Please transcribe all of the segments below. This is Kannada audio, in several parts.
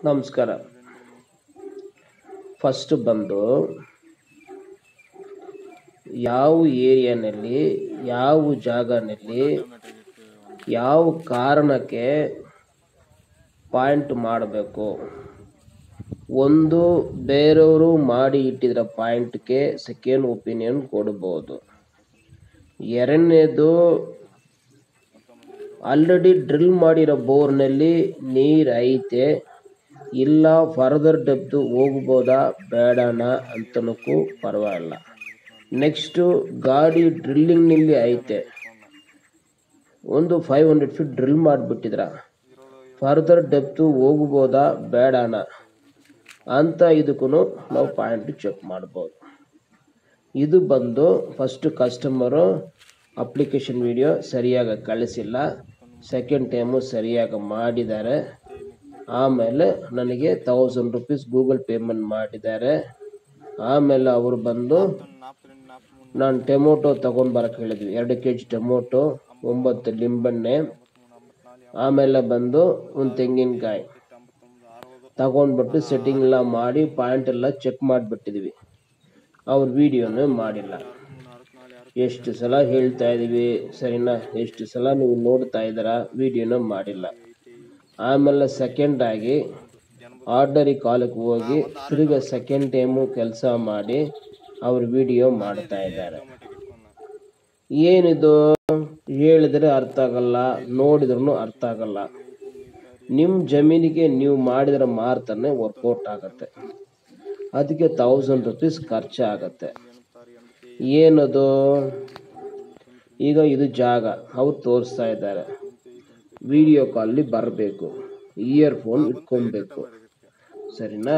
ನಮಸ್ಕಾರ ಫಸ್ಟ್ ಬಂದು ಯಾವ ಏರಿಯಾನಲ್ಲಿ ಯಾವ ಜಾಗನಲ್ಲಿ ಯಾವ ಕಾರಣಕ್ಕೆ ಪಾಯಿಂಟ್ ಮಾಡಬೇಕು ಒಂದು ಬೇರೆಯವರು ಮಾಡಿ ಇಟ್ಟಿದ್ರ ಪಾಯಿಂಟ್ಗೆ ಸೆಕೆಂಡ್ ಒಪಿನಿಯನ್ ಕೊಡ್ಬೋದು ಎರಡನೇದು ಆಲ್ರೆಡಿ ಡ್ರಿಲ್ ಮಾಡಿರೋ ಬೋರ್ನಲ್ಲಿ ನೀರು ಐತೆ ಇಲ್ಲ ಫರ್ದರ್ ಡೆಪ್ತು ಹೋಗ್ಬೋದಾ ಬೇಡಣ ಅಂತನಕ್ಕೂ ಪರವಾಗಿಲ್ಲ ನೆಕ್ಸ್ಟು ಗಾಡಿ ಡ್ರಿಲ್ಲಿಂಗ್ನಲ್ಲಿ ಐತೆ ಒಂದು ಫೈವ್ ಹಂಡ್ರೆಡ್ ಫೀಟ್ ಡ್ರಿಲ್ ಮಾಡಿಬಿಟ್ಟಿದ್ರ ಫರ್ದರ್ ಡೆಪ್ತು ಹೋಗ್ಬೋದಾ ಬೇಡಣ ಅಂತ ಇದಕ್ಕೂ ನಾವು ಪಾಯಿಂಟ್ ಚೆಕ್ ಮಾಡ್ಬೋದು ಇದು ಬಂದು ಫಸ್ಟ್ ಕಸ್ಟಮರು ಅಪ್ಲಿಕೇಶನ್ ವಿಡಿಯೋ ಸರಿಯಾಗಿ ಕಳಿಸಿಲ್ಲ ಸೆಕೆಂಡ್ ಟೈಮು ಸರಿಯಾಗಿ ಮಾಡಿದ್ದಾರೆ ಆಮೇಲೆ ನನಗೆ ತೌಸಂಡ್ ರುಪೀಸ್ ಗೂಗಲ್ ಪೇಮೆಂಟ್ ಮಾಡಿದ್ದಾರೆ ಆಮೇಲೆ ಅವರು ಬಂದು ನಾನು ಟೊಮೊಟೊ ತೊಗೊಂಡು ಬರೋಕ್ಕೆ ಹೇಳಿದ್ವಿ ಎರಡು ಕೆ ಜಿ ಟೊಮೊಟೊ ಒಂಬತ್ತು ಲಿಂಬೆಣ್ಣೆ ಆಮೇಲೆ ಬಂದು ಒಂದು ತೆಂಗಿನಕಾಯಿ ತಗೊಂಡ್ಬಿಟ್ಟು ಸೆಟ್ಟಿಂಗ್ ಎಲ್ಲ ಮಾಡಿ ಪಾಯಿಂಟ್ ಎಲ್ಲ ಚೆಕ್ ಮಾಡಿಬಿಟ್ಟಿದ್ವಿ ಅವ್ರ ವಿಡಿಯೋನೇ ಮಾಡಿಲ್ಲ ಎಷ್ಟು ಸಲ ಹೇಳ್ತಾ ಇದೀವಿ ಸರಿನಾ ಎಷ್ಟು ಸಲ ನೀವು ನೋಡ್ತಾ ಇದ್ದೀರಾ ವಿಡಿಯೋನ ಮಾಡಿಲ್ಲ ಆಮೇಲೆ ಸೆಕೆಂಡ್ ಆಗಿ ಆರ್ಡರಿ ಕಾಲಕ್ಕೆ ಹೋಗಿ ತಿರ್ಗ ಸೆಕೆಂಡ್ ಟೈಮು ಕೆಲಸ ಮಾಡಿ ಅವ್ರ ವಿಡಿಯೋ ಮಾಡ್ತಾ ಇದ್ದಾರೆ ಏನಿದು ಹೇಳಿದ್ರೆ ಅರ್ಥ ಆಗಲ್ಲ ನೋಡಿದ್ರೂ ಅರ್ಥ ಆಗಲ್ಲ ನಿಮ್ಮ ಜಮೀನಿಗೆ ನೀವು ಮಾಡಿದ್ರೆ ಮಾತ್ರನೇ ವರ್ಕೌಟ್ ಆಗುತ್ತೆ ಅದಕ್ಕೆ ತೌಸಂಡ್ ರುಪೀಸ್ ಖರ್ಚಾಗತ್ತೆ ಏನದು ಈಗ ಇದು ಜಾಗ ಅವ್ರು ತೋರಿಸ್ತಾ ಇದ್ದಾರೆ ವಿಡಿಯೋ ಕಾಲಲ್ಲಿ ಬರಬೇಕು ಇಯರ್ಫೋನ್ ಇಟ್ಕೊಬೇಕು ಸರಿನಾ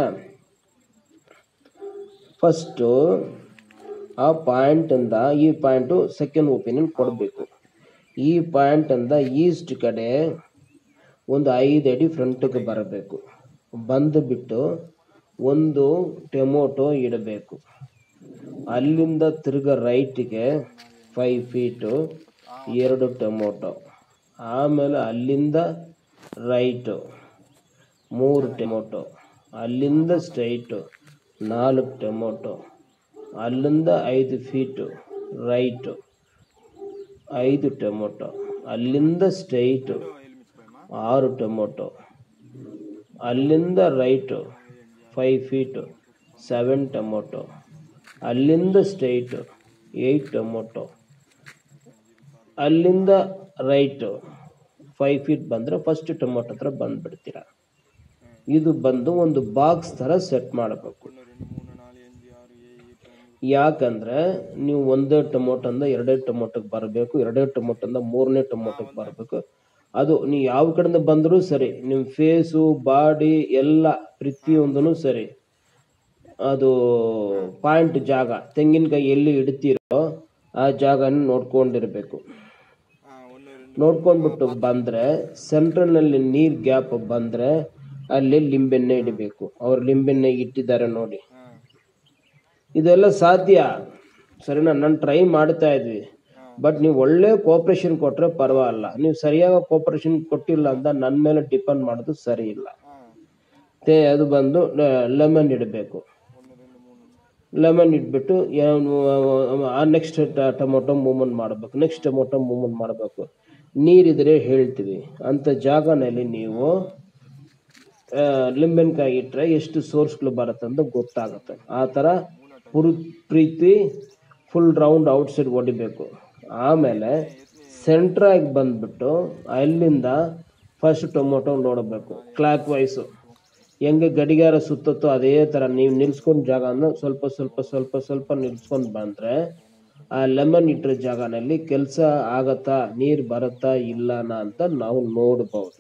ಫಸ್ಟು ಆ ಪಾಯಿಂಟಿಂದ ಈ ಪಾಯಿಂಟು ಸೆಕೆಂಡ್ ಒಪಿನಿಯನ್ ಕೊಡಬೇಕು ಈ ಪಾಯಿಂಟಿಂದ ಈಸ್ಟ್ ಕಡೆ ಒಂದು ಐದು ಅಡಿ ಫ್ರಂಟಿಗೆ ಬರಬೇಕು ಬಂದುಬಿಟ್ಟು ಒಂದು ಟೊಮೊಟೊ ಇಡಬೇಕು ಅಲ್ಲಿಂದ ತಿರ್ಗ ರೈಟಿಗೆ ಫೈವ್ ಫೀಟು ಎರಡು ಟೊಮೊಟೊ ಆಮೇಲೆ ಅಲ್ಲಿಂದ ರೈಟು ಮೂರು ಟೊಮೊಟೊ ಅಲ್ಲಿಂದ ಸ್ಟ್ರೈಟು ನಾಲ್ಕು ಟೊಮೊಟೊ ಅಲ್ಲಿಂದ ಐದು ಫೀಟು ರೈಟು ಐದು ಟೊಮೊಟೊ ಅಲ್ಲಿಂದ ಸ್ಟ್ರೈಟು ಆರು ಟೊಮೊಟೊ ಅಲ್ಲಿಂದ right five feet seven tomato ಅಲ್ಲಿಂದ ಸ್ಟ್ರೈಟು ಏಯ್ಟ್ ಟೊಮೊಟೊ ಅಲ್ಲಿಂದ ರೈಟು ಫೈವ್ ಫೀಟ್ ಬಂದರೆ ಫಸ್ಟ್ ಟೊಮೊಟೊ ಹತ್ರ ಬಂದುಬಿಡ್ತೀರ ಇದು ಬಂದು ಒಂದು ಬಾಕ್ಸ್ ಥರ ಸೆಟ್ ಮಾಡಬೇಕು ಯಾಕಂದ್ರೆ ನೀವು ಒಂದೇ ಟೊಮೊಟೊಂದ ಎರಡೇ ಟೊಮೊಟೊಗೆ ಬರಬೇಕು ಎರಡೇ ಟೊಮೊಟೊಂದ ಮೂರನೇ ಟೊಮೊಟೊಗೆ ಬರಬೇಕು ಅದು ನೀವು ಯಾವ ಕಡೆಯಿಂದ ಬಂದರೂ ಸರಿ ನಿಮ್ಮ ಫೇಸು ಬಾಡಿ ಎಲ್ಲ ಪ್ರತಿಯೊಂದೂ ಸರಿ ಅದು ಪಾಯಿಂಟ್ ಜಾಗ ತೆಂಗಿನಕಾಯಿ ಎಲ್ಲಿ ಇಡ್ತೀರೋ ಆ ಜಾಗನ ನೋಡ್ಕೊಂಡಿರ್ಬೇಕು ನೋಡ್ಕೊಂಡ್ಬಿಟ್ಟು ಬಂದರೆ ಸೆಂಟ್ರಲ್ನಲ್ಲಿ ನೀರು ಗ್ಯಾಪ್ ಬಂದರೆ ಅಲ್ಲಿ ಲಿಂಬೆಣ್ಣೆ ಇಡಬೇಕು ಅವ್ರು ಲಿಂಬೆಣ್ಣೆ ಇಟ್ಟಿದ್ದಾರೆ ನೋಡಿ ಇದೆಲ್ಲ ಸಾಧ್ಯ ಸರಿನಾ ನಾನು ಟ್ರೈ ಮಾಡ್ತಾ ಇದ್ವಿ ಬಟ್ ನೀವು ಒಳ್ಳೆ ಕೋಪ್ರೇಷನ್ ಕೊಟ್ಟರೆ ಪರವಾಗಿಲ್ಲ ನೀವು ಸರಿಯಾಗಿ ಕೋಪ್ರೇಷನ್ ಕೊಟ್ಟಿಲ್ಲ ಅಂತ ನನ್ನ ಮೇಲೆ ಡಿಪೆಂಡ್ ಮಾಡೋದು ಸರಿ ಇಲ್ಲ ತೇ ಅದು ಬಂದು ಲೆಮನ್ ಇಡಬೇಕು ಲೆಮನ್ ಇಟ್ಬಿಟ್ಟು ನೆಕ್ಸ್ಟ್ ಟೊಮೊಟೊ ಮೂವ್ಮೆಂಟ್ ಮಾಡಬೇಕು ನೆಕ್ಸ್ಟ್ ಟೊಮೊಟೊ ಮೂವ್ಮೆಂಟ್ ಮಾಡಬೇಕು ನೀರಿದ್ರೆ ಹೇಳ್ತೀವಿ ಅಂಥ ಜಾಗನಲ್ಲಿ ನೀವು ಲಿಂಬೆನಕಾಯಿ ಇಟ್ಟರೆ ಎಷ್ಟು ಸೋರ್ಸ್ಗಳು ಬರುತ್ತೆ ಅಂತ ಗೊತ್ತಾಗುತ್ತೆ ಆ ಥರ ಪುರು ಪ್ರೀತಿ ಫುಲ್ ರೌಂಡ್ ಔಟ್ ಸೈಡ್ ಹೊಡಿಬೇಕು ಆಮೇಲೆ ಸೆಂಟ್ರಾಗಿ ಬಂದ್ಬಿಟ್ಟು ಅಲ್ಲಿಂದ ಫಸ್ಟ್ ಟೊಮೊಟೊ ನೋಡಬೇಕು ಕ್ಲಾಕ್ ವೈಸು ಹೆಂಗೆ ಗಡಿಗಾರ ಸುತ್ತತ್ತೋ ಅದೇ ಥರ ನೀವು ನಿಲ್ಸ್ಕೊಂಡು ಜಾಗನ ಸ್ವಲ್ಪ ಸ್ವಲ್ಪ ಸ್ವಲ್ಪ ಸ್ವಲ್ಪ ನಿಲ್ಸ್ಕೊಂಡು ಬಂದರೆ ಆ ಲೆಮನ್ ಇಟ್ಟಿರೋ ಜಾಗನಲ್ಲಿ ಕೆಲಸ ಆಗತ್ತಾ ನೀರು ಬರುತ್ತಾ ಇಲ್ಲನ ಅಂತ ನಾವು ನೋಡ್ಬೋದು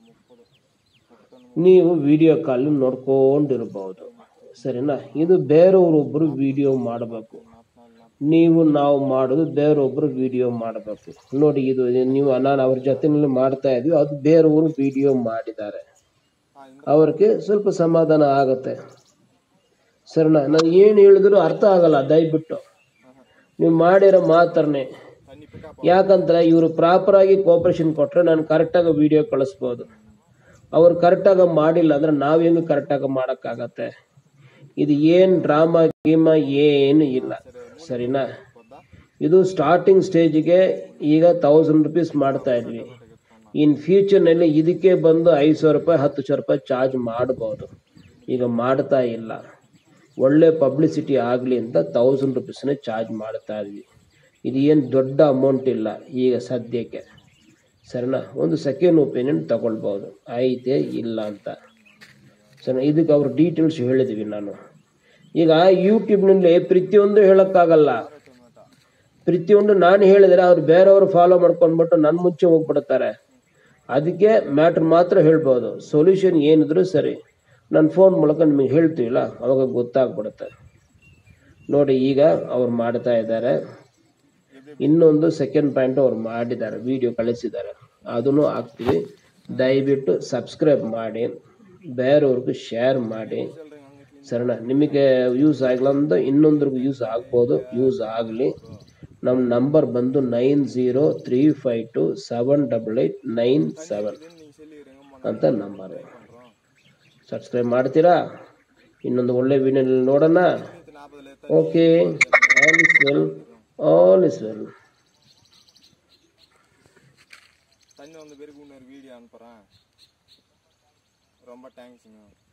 ನೀವು ವಿಡಿಯೋ ಕಾಲ್ ನೋಡ್ಕೊಂಡಿರ್ಬೋದು ಸರಿನಾ ಇದು ಬೇರೆಯವ್ರೊಬ್ಬರು ವಿಡಿಯೋ ಮಾಡಬೇಕು ನೀವು ನಾವು ಮಾಡೋದು ಬೇರೊಬ್ಬರು ವಿಡಿಯೋ ಮಾಡಬೇಕು ನೋಡಿ ಇದು ನೀವು ನಾನು ಅವ್ರ ಜೊತೆನಲ್ಲಿ ಮಾಡ್ತಾ ಇದ್ವಿ ಅದು ಬೇರೆಯವರು ವಿಡಿಯೋ ಮಾಡಿದ್ದಾರೆ ಅವ್ರಿಗೆ ಸ್ವಲ್ಪ ಸಮಾಧಾನ ಆಗುತ್ತೆ ಸರಿನಾ ನಾನು ಏನು ಹೇಳಿದ್ರು ಅರ್ಥ ಆಗಲ್ಲ ದಯವಿಟ್ಟು ನೀವು ಮಾಡಿರೋ ಮಾತ್ರನೇ ಯಾಕಂದ್ರೆ ಇವರು ಪ್ರಾಪರಾಗಿ ಕೋಪರೇಷನ್ ಕೊಟ್ಟರೆ ನಾನು ಕರೆಕ್ಟಾಗಿ ವಿಡಿಯೋ ಕಳಿಸ್ಬೋದು ಅವ್ರು ಕರೆಕ್ಟಾಗಿ ಮಾಡಿಲ್ಲ ಅಂದ್ರೆ ನಾವು ಹೆಂಗೆ ಕರೆಕ್ಟಾಗಿ ಮಾಡೋಕ್ಕಾಗತ್ತೆ ಇದು ಏನು ಡ್ರಾಮಾ ಗೀಮ ಏನು ಇಲ್ಲ ಸರಿನಾ ಇದು ಸ್ಟಾರ್ಟಿಂಗ್ ಸ್ಟೇಜಿಗೆ ಈಗ ತೌಸಂಡ್ ರುಪೀಸ್ ಮಾಡ್ತಾ ಇದ್ವಿ ಇನ್ ಫ್ಯೂಚರ್ನಲ್ಲಿ ಇದಕ್ಕೆ ಬಂದು ಐದು ಸಾವಿರ ರೂಪಾಯಿ ಹತ್ತು ಸಾವಿರ ರೂಪಾಯಿ ಚಾರ್ಜ್ ಮಾಡ್ಬೋದು ಈಗ ಮಾಡ್ತಾ ಇಲ್ಲ ಒಳ್ಳೆ ಪಬ್ಲಿಸಿಟಿ ಆಗಲಿ ಅಂತ ತೌಸಂಡ್ ರುಪೀಸ್ನೇ ಚಾರ್ಜ್ ಮಾಡ್ತಾ ಇದ್ವಿ ಇದು ಏನು ದೊಡ್ಡ ಅಮೌಂಟ್ ಇಲ್ಲ ಈಗ ಸದ್ಯಕ್ಕೆ ಸರಿನಾ ಒಂದು ಸೆಕೆಂಡ್ ಒಪಿನಿಯನ್ ತಗೊಳ್ಬೋದು ಐತೆ ಇಲ್ಲ ಅಂತ ಸರಿ ಇದಕ್ಕೆ ಅವ್ರ ಡೀಟೇಲ್ಸ್ ಹೇಳಿದ್ವಿ ನಾನು ಈಗ ಯೂಟ್ಯೂಬ್ನಲ್ಲಿ ಪ್ರತಿಯೊಂದು ಹೇಳೋಕ್ಕಾಗಲ್ಲ ಪ್ರತಿಯೊಂದು ನಾನು ಹೇಳಿದರೆ ಅವ್ರು ಬೇರೆಯವರು ಫಾಲೋ ಮಾಡ್ಕೊಂಡ್ಬಿಟ್ಟು ನನ್ನ ಮುಂಚೆ ಹೋಗ್ಬಿಡ್ತಾರೆ ಅದಕ್ಕೆ ಮ್ಯಾಟ್ರ್ ಮಾತ್ರ ಹೇಳ್ಬೋದು ಸೊಲ್ಯೂಷನ್ ಏನಿದ್ರು ಸರಿ ನನ್ನ ಫೋನ್ ಮೂಲಕ ನಿಮಗೆ ಹೇಳ್ತೀವಿಲ್ಲ ಅವಾಗ ಗೊತ್ತಾಗ್ಬಿಡುತ್ತೆ ನೋಡಿ ಈಗ ಅವ್ರು ಮಾಡ್ತಾ ಇದ್ದಾರೆ ಇನ್ನೊಂದು ಸೆಕೆಂಡ್ ಪಾಯಿಂಟ್ ಅವ್ರು ಮಾಡಿದ್ದಾರೆ ವಿಡಿಯೋ ಕಳಿಸಿದ್ದಾರೆ ಅದನ್ನು ಹಾಕ್ತೀವಿ ದಯವಿಟ್ಟು ಸಬ್ಸ್ಕ್ರೈಬ್ ಮಾಡಿ ಬೇರೆಯವ್ರಿಗೂ ಶೇರ್ ಮಾಡಿ ಸರಿನಾ ನಿಮಗೆ ಯೂಸ್ ಆಗಿಲ್ಲ ಅಂದ್ರೆ ಇನ್ನೊಂದ್ರಿಗೂ ಯೂಸ್ ಆಗ್ಬೋದು ಯೂಸ್ ಆಗಲಿ ನಮ್ಮ ನಂಬರ್ ಬಂದು nine zero three five two seven double eight nine seven ಅಂತ ನಂಬರ್ ಸಬ್ಸ್ಕ್ರೈಬ್ ಮಾಡ್ತೀರಾ ಇನ್ನೊಂದು ಒಳ್ಳೆ ವಿಡಿಯೋನಲ್ಲಿ ನೋಡೋಣ okay all is well all is well தண்ணி வந்து பேருக்கு இன்னொரு வீடியோ அனுப்புகிறேன் ரொம்ப தேங்க்ஸுங்க